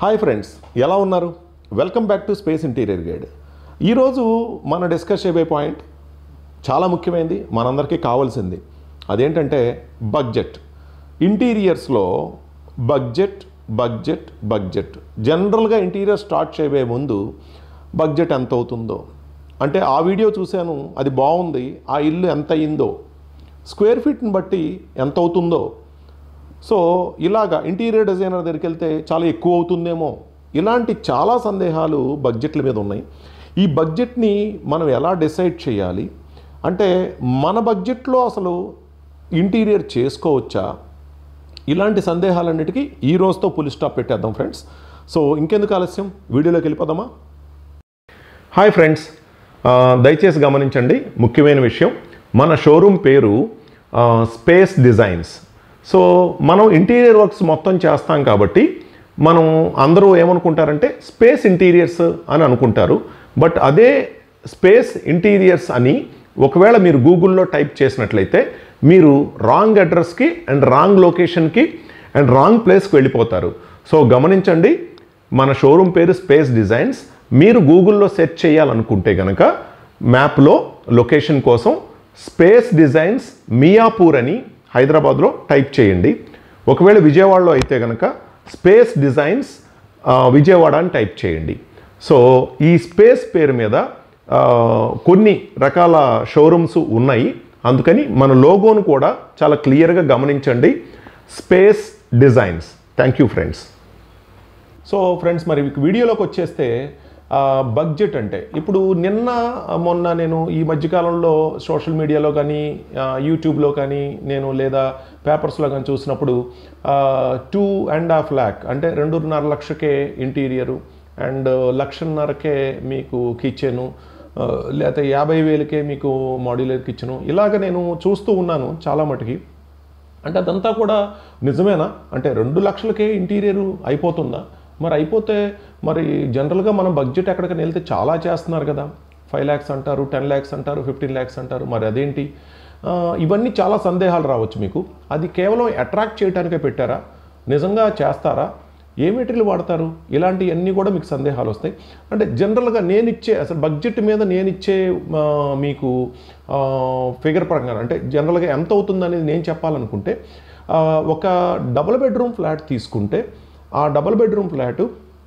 hi friends ఎలా ఉన్నారు welcome back to space interior guide ఈరోజు మన డిస్కస్ చేయబోయే పాయింట్ చాలా ముఖ్యమైనది మనందరికీ కావాల్సింది అదేంటంటే బడ్జెట్ ఇంటీరియర్స్లో బడ్జెట్ బడ్జెట్ బడ్జెట్ జనరల్గా ఇంటీరియర్ స్టార్ట్ చేయబోయే ముందు బడ్జెట్ ఎంత అవుతుందో అంటే ఆ వీడియో చూశాను అది బాగుంది ఆ ఇల్లు ఎంత అయిందో స్క్వేర్ ఫీట్ని బట్టి ఎంత అవుతుందో సో ఇలాగా ఇంటీరియర్ డిజైనర్ దగ్గరికి వెళ్తే చాలా ఎక్కువ అవుతుందేమో ఇలాంటి చాలా సందేహాలు బడ్జెట్ల మీద ఉన్నాయి ఈ బడ్జెట్ని మనం ఎలా డిసైడ్ చేయాలి అంటే మన బడ్జెట్లో అసలు ఇంటీరియర్ చేసుకోవచ్చా ఇలాంటి సందేహాలన్నిటికీ ఈ రోజుతో పులి స్టాప్ పెట్టేద్దాం ఫ్రెండ్స్ సో ఇంకెందుకు ఆలస్యం వీడియోలోకి వెళ్ళిపోదామా హాయ్ ఫ్రెండ్స్ ఆ, దయచేసి గమనించండి ముఖ్యమైన విషయం మన షోరూమ్ పేరు ఆ, స్పేస్ డిజైన్స్ సో మనం ఇంటీరియర్ వర్క్స్ మొత్తం చేస్తాం కాబట్టి మనం అందరూ ఏమనుకుంటారంటే స్పేస్ ఇంటీరియర్స్ అని అనుకుంటారు బట్ అదే స్పేస్ ఇంటీరియర్స్ అని ఒకవేళ మీరు గూగుల్లో టైప్ చేసినట్లయితే మీరు రాంగ్ అడ్రస్కి అండ్ రాంగ్ లొకేషన్కి అండ్ రాంగ్ ప్లేస్కి వెళ్ళిపోతారు సో గమనించండి మన షోరూమ్ పేరు స్పేస్ డిజైన్స్ మీరు గూగుల్లో సెర్చ్ చేయాలనుకుంటే కనుక మ్యాప్లో లొకేషన్ కోసం స్పేస్ డిజైన్స్ మియాపూర్ అని హైదరాబాద్లో టైప్ చేయండి ఒకవేళ విజయవాడలో అయితే కనుక స్పేస్ డిజైన్స్ ఆ, విజయవాడ అని టైప్ చేయండి సో ఈ స్పేస్ పేరు మీద ఆ, కొన్ని రకాల షోరూమ్స్ ఉన్నాయి అందుకని మన లోగోను కూడా చాలా క్లియర్గా గమనించండి space designs thank you friends so friends మరి వీడియోలోకి వచ్చేస్తే ఆ, బడ్జెట్ అంటే ఇప్పుడు నిన్న మొన్న నేను ఈ మధ్యకాలంలో సోషల్ మీడియాలో కానీ ఆ, యూట్యూబ్లో కానీ నేను లేదా పేపర్స్లో కానీ చూసినప్పుడు టూ అండ్ హాఫ్ ల్యాక్ అంటే రెండున్నర లక్షకే ఇంటీరియరు అండ్ లక్షన్నరకే మీకు కిచెను ఆ, లేకపోతే యాభై వేలకే మీకు మాడ్యులర్ కిచెను ఇలాగ నేను చూస్తూ ఉన్నాను చాలా మటుకి అంటే అదంతా కూడా నిజమేనా అంటే రెండు లక్షలకే ఇంటీరియర్ అయిపోతుందా మరి అయిపోతే మరి జనరల్గా మనం బడ్జెట్ ఎక్కడికైనా వెళ్తే చాలా చేస్తున్నారు కదా ఫైవ్ ల్యాక్స్ అంటారు టెన్ ల్యాక్స్ అంటారు ఫిఫ్టీన్ ల్యాక్స్ అంటారు మరి అదేంటి ఆ, ఇవన్నీ చాలా సందేహాలు రావచ్చు మీకు అది కేవలం అట్రాక్ట్ చేయడానికే పెట్టారా నిజంగా చేస్తారా ఏ మెటీరియల్ వాడతారు ఇలాంటివన్నీ కూడా మీకు సందేహాలు వస్తాయి అంటే జనరల్గా నేను ఇచ్చే అసలు బడ్జెట్ మీద నేను ఇచ్చే ఆ, మీకు ఫిగర్ ప్రకారం అంటే జనరల్గా ఎంత అవుతుంది అనేది నేను చెప్పాలనుకుంటే ఆ, ఒక డబుల్ బెడ్రూమ్ ఫ్లాట్ తీసుకుంటే ఆ డబుల్ బెడ్రూమ్ ఫ్లాటు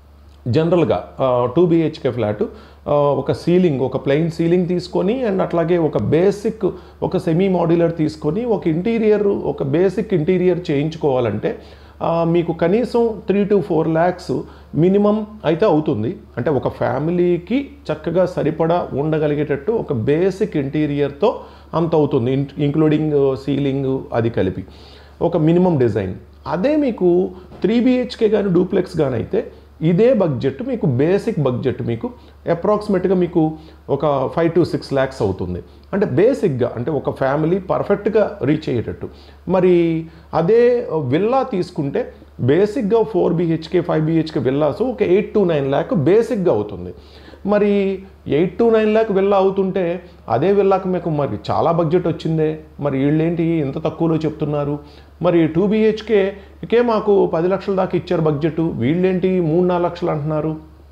జనరల్గా టూ బిహెచ్కే ఫ్లాట్ ఒక సీలింగ్ ఒక ప్లెయిన్ సీలింగ్ తీసుకొని అండ్ అట్లాగే ఒక బేసిక్ ఒక సెమీ మాడ్యులర్ తీసుకొని ఒక ఇంటీరియర్ ఒక బేసిక్ ఇంటీరియర్ చేయించుకోవాలంటే ఆ, మీకు కనీసం three to four lakhs minimum అయితే అవుతుంది అంటే ఒక ఫ్యామిలీకి చక్కగా సరిపడా ఉండగలిగేటట్టు ఒక బేసిక్ ఇంటీరియర్తో అంత అవుతుంది ఇంక్లూడింగ్ సీలింగ్ అది కలిపి ఒక మినిమం డిజైన్ అదే మీకు త్రీ బిహెచ్కే కానీ డూప్లెక్స్ కానీ అయితే ఇదే బడ్జెట్ మీకు బేసిక్ బడ్జెట్ మీకు అప్రాక్సిమేట్గా మీకు ఒక ఫైవ్ టు సిక్స్ ల్యాక్స్ అవుతుంది అంటే బేసిక్గా అంటే ఒక ఫ్యామిలీ పర్ఫెక్ట్గా రీచ్ అయ్యేటట్టు మరి అదే విల్లా తీసుకుంటే బేసిక్గా four BHK five BHK villas ఒక ఎయిట్ టు నైన్ ల్యాక్ బేసిక్గా అవుతుంది మరి eight to nine lakh villa అవుతుంటే అదే విల్లాకు మీకు మరి చాలా బడ్జెట్ వచ్చిందే మరి వీళ్ళేంటి ఇంత తక్కువలో చెప్తున్నారు మరి టూ బిహెచ్కేకే మాకు పది లక్షల దాకా ఇచ్చారు బడ్జెట్ వీళ్ళేంటి మూడు నాలుగు లక్షలు అంటున్నారు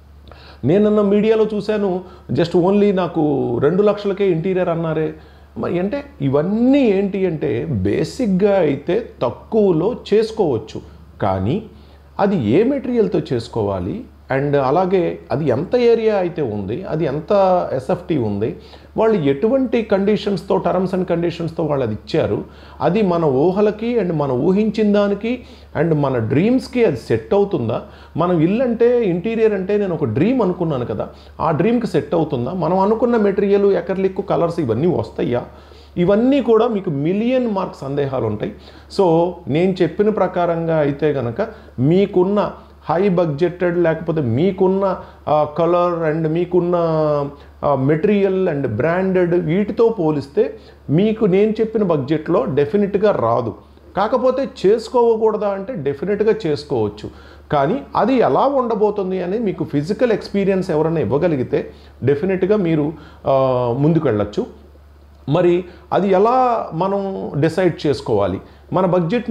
నేనన్న మీడియాలో చూశాను జస్ట్ ఓన్లీ నాకు రెండు లక్షలకే ఇంటీరియర్ అన్నారే మరి అంటే ఇవన్నీ ఏంటి అంటే బేసిక్గా అయితే తక్కువలో చేసుకోవచ్చు కానీ అది ఏ మెటీరియల్తో చేసుకోవాలి అండ్ అలాగే అది ఎంత ఏరియా అయితే ఉంది అది ఎంత ఎస్ఎఫ్టీ ఉంది వాళ్ళు ఎటువంటి కండిషన్స్తో టర్మ్స్ అండ్ కండిషన్స్తో వాళ్ళు అది ఇచ్చారు అది మన ఊహలకి అండ్ మనం ఊహించిన దానికి అండ్ మన డ్రీమ్స్కి అది సెట్ అవుతుందా మనం ఇల్లు అంటే ఇంటీరియర్ అంటే నేను ఒక డ్రీమ్ అనుకున్నాను కదా ఆ డ్రీమ్కి సెట్ అవుతుందా మనం అనుకున్న మెటీరియల్ ఎకర్లిక్ కలర్స్ ఇవన్నీ వస్తాయా ఇవన్నీ కూడా మీకు మిలియన్ మార్క్ సందేహాలు ఉంటాయి సో నేను చెప్పిన ప్రకారంగా అయితే కనుక మీకున్న హై బడ్జెటెడ్ లేకపోతే మీకున్న కలర్ అండ్ మీకున్న మెటీరియల్ అండ్ బ్రాండెడ్ వీటితో పోలిస్తే మీకు నేను చెప్పిన బడ్జెట్లో డెఫినెట్గా రాదు కాకపోతే చేసుకోకూడదా అంటే డెఫినెట్గా చేసుకోవచ్చు కానీ అది ఎలా ఉండబోతుంది అనేది మీకు ఫిజికల్ ఎక్స్పీరియన్స్ ఎవరైనా ఇవ్వగలిగితే డెఫినెట్గా మీరు ఆ, ముందుకు వెళ్ళచ్చు మరి అది ఎలా మనం డిసైడ్ చేసుకోవాలి మన బడ్జెట్ని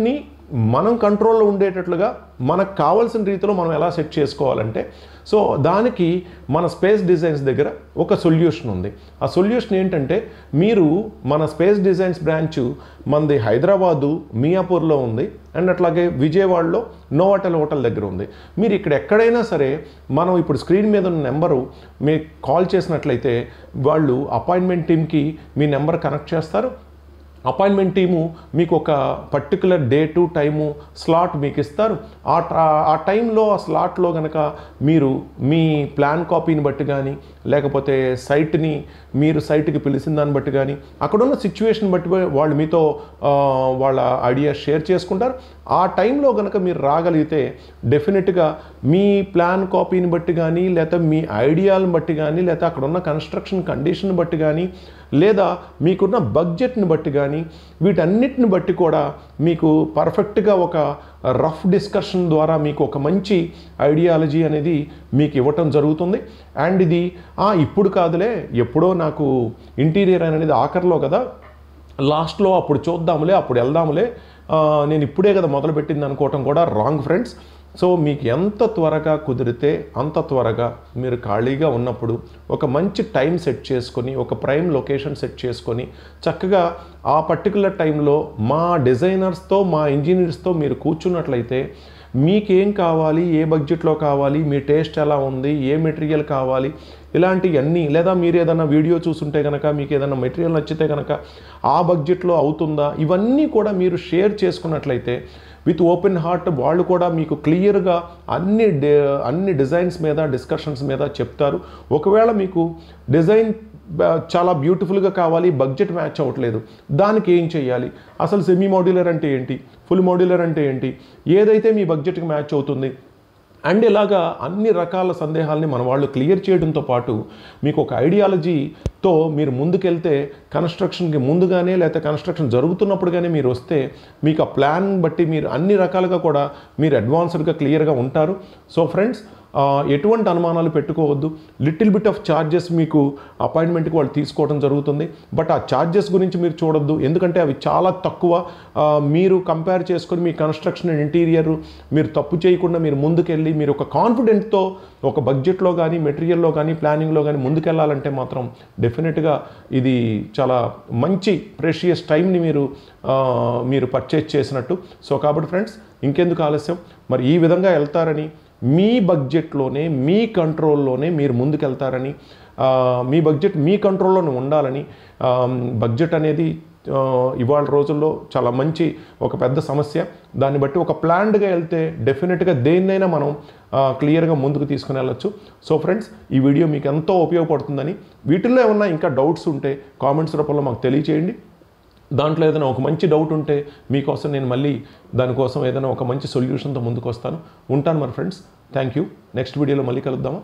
మనం కంట్రోల్లో ఉండేటట్లుగా మనకు కావాల్సిన రీతిలో మనం ఎలా సెట్ చేసుకోవాలంటే సో దానికి మన స్పేస్ డిజైన్స్ దగ్గర ఒక సొల్యూషన్ ఉంది ఆ సొల్యూషన్ ఏంటంటే మీరు మన స్పేస్ డిజైన్స్ బ్రాంచ్ మనది హైదరాబాదు మియాపూర్లో ఉంది అండ్ అట్లాగే విజయవాడలో నోవాటెల్ హోటల్ దగ్గర ఉంది మీరు ఇక్కడ ఎక్కడైనా సరే మనం ఇప్పుడు స్క్రీన్ మీద ఉన్న నెంబరు మీకు కాల్ చేసినట్లయితే వాళ్ళు అపాయింట్మెంట్ టీమ్కి మీ నెంబర్ కనెక్ట్ చేస్తారు అపాయింట్మెంట్ టీము మీకు ఒక పర్టికులర్ డేటు టైము స్లాట్ మీకు ఇస్తారు ఆ ట- ఆ టైంలో ఆ స్లాట్లో కనుక మీరు మీ ప్లాన్ కాపీని బట్టి కానీ లేకపోతే సైట్ని మీరు సైట్కి పిలిచిన దాన్ని బట్టి కానీ అక్కడున్న సిచ్యువేషన్ బట్టి వాళ్ళు మీతో ఆ, వాళ్ళ ఐడియా షేర్ చేసుకుంటారు ఆ టైంలో కనుక మీరు రాగలిగితే డెఫినెట్గా మీ ప్లాన్ కాపీని బట్టి కానీ లేదా మీ ఐడియాలను బట్టి కానీ లేదా అక్కడ ఉన్న కన్స్ట్రక్షన్ కండిషన్ బట్టి కానీ లేదా మీకున్న బడ్జెట్ని బట్టి కానీ వీటన్నిటిని బట్టి కూడా మీకు పర్ఫెక్ట్గా ఒక రఫ్ డిస్కషన్ ద్వారా మీకు ఒక మంచి ఐడియాలజీ అనేది మీకు ఇవ్వటం జరుగుతుంది అండ్ ఇది "ఆ, ఇప్పుడు కాదులే ఎప్పుడో నాకు ఇంటీరియర్ అనేది ఆఖరిలో కదా లాస్ట్లో అప్పుడు చూద్దాములే అప్పుడు వెళ్దాములే ఆ, నేను ఇప్పుడే కదా మొదలుపెట్టింది అనుకోవటం కూడా రాంగ్ ఫ్రెండ్స్ సో మీకు ఎంత త్వరగా కుదిరితే అంత త్వరగా మీరు ఖాళీగా ఉన్నప్పుడు ఒక మంచి టైం సెట్ చేసుకొని ఒక ప్రైమ్ లొకేషన్ సెట్ చేసుకొని చక్కగా ఆ పర్టికులర్ టైంలో మా డిజైనర్స్తో మా ఇంజనీర్స్తో మీరు కూర్చున్నట్లయితే మీకేం కావాలి ఏ బడ్జెట్లో కావాలి మీ టేస్ట్ ఎలా ఉంది ఏ మెటీరియల్ కావాలి ఇలాంటివన్నీ లేదా మీరు ఏదైనా వీడియో చూసుంటే కనుక మీకు ఏదైనా మెటీరియల్ నచ్చితే కనుక ఆ బడ్జెట్లో అవుతుందా ఇవన్నీ కూడా మీరు షేర్ చేసుకున్నట్లయితే విత్ ఓపెన్ హార్ట్ వాళ్ళు కూడా మీకు క్లియర్గా అన్ని డి- అన్ని డిజైన్స్ మీద డిస్కషన్స్ మీద చెప్తారు ఒకవేళ మీకు డిజైన్ బ- చాలా బ్యూటిఫుల్గా కావాలి బడ్జెట్ మ్యాచ్ అవ్వట్లేదు దానికి ఏం చేయాలి అసలు సెమీ మోడ్యులర్ అంటే ఏంటి ఫుల్ మోడ్యులర్ అంటే ఏంటి ఏదైతే మీ బడ్జెట్కి మ్యాచ్ అవుతుంది అండ్ ఇలాగా అన్ని రకాల సందేహాల్ని మన వాళ్ళు క్లియర్ చేయడంతో పాటు మీకు ఒక ఐడియాలజీతో మీరు ముందుకెళ్తే కన్స్ట్రక్షన్కి ముందుగానే లేకపోతే కన్స్ట్రక్షన్ జరుగుతున్నప్పుడు కానీ మీరు వస్తే మీకు ఆ ప్లాన్ బట్టి మీరు అన్ని రకాలుగా కూడా మీరు అడ్వాన్స్డ్గా క్లియర్గా ఉంటారు సో ఫ్రెండ్స్ ఆ, ఎటువంటి అనుమానాలు పెట్టుకోవద్దు లిటిల్ బిట్ ఆఫ్ ఛార్జెస్ మీకు అపాయింట్మెంట్కి వాళ్ళు తీసుకోవడం జరుగుతుంది బట్ ఆ ఛార్జెస్ గురించి మీరు చూడొద్దు ఎందుకంటే అవి చాలా తక్కువ ఆ, మీరు కంపేర్ చేసుకొని మీ కన్స్ట్రక్షన్ అండ్ ఇంటీరియర్ మీరు తప్పు చేయకుండా మీరు ముందుకెళ్ళి మీరు ఒక కాన్ఫిడెంట్తో ఒక బడ్జెట్లో కానీ మెటీరియల్లో కానీ ప్లానింగ్లో కానీ ముందుకెళ్ళాలంటే మాత్రం డెఫినెట్గా ఇది చాలా మంచి ప్రెషియస్ టైంని మీరు ఆ, మీరు పర్చేజ్ చేసినట్టు సో కాబట్టి ఫ్రెండ్స్ ఇంకెందుకు ఆలస్యం మరి ఈ విధంగా వెళ్తారని మీ బడ్జెట్లోనే మీ కంట్రోల్లోనే మీరు ముందుకెళ్తారని ఆ, మీ బడ్జెట్ మీ కంట్రోల్లోనే ఉండాలని ఆ, బడ్జెట్ అనేది ఆ, ఇవాళ రోజుల్లో చాలా మంచి ఒక పెద్ద సమస్య దాన్ని బట్టి ఒక ప్లాన్డ్గా వెళ్తే డెఫినెట్గా దేన్నైనా మనం క్లియర్గా ముందుకు తీసుకుని వెళ్ళొచ్చు సో ఫ్రెండ్స్ ఈ వీడియో మీకు ఎంతో ఉపయోగపడుతుందని వీటిల్లో ఏమన్నా ఇంకా డౌట్స్ ఉంటే కామెంట్స్ రూపంలో మాకు తెలియచేయండి దాంట్లో ఏదైనా ఒక మంచి డౌట్ ఉంటే మీకోసం నేను మళ్ళీ దానికోసం ఏదైనా ఒక మంచి సొల్యూషన్తో ముందుకు వస్తాను ఉంటాను మరి ఫ్రెండ్స్ థ్యాంక్ యూ నెక్స్ట్ వీడియోలో మళ్ళీ కలుద్దామా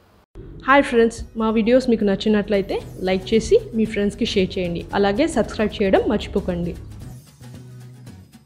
హాయ్ ఫ్రెండ్స్ మా వీడియోస్ మీకు నచ్చినట్లయితే లైక్ చేసి మీ ఫ్రెండ్స్కి షేర్ చేయండి అలాగే సబ్స్క్రైబ్ చేయడం మర్చిపోకండి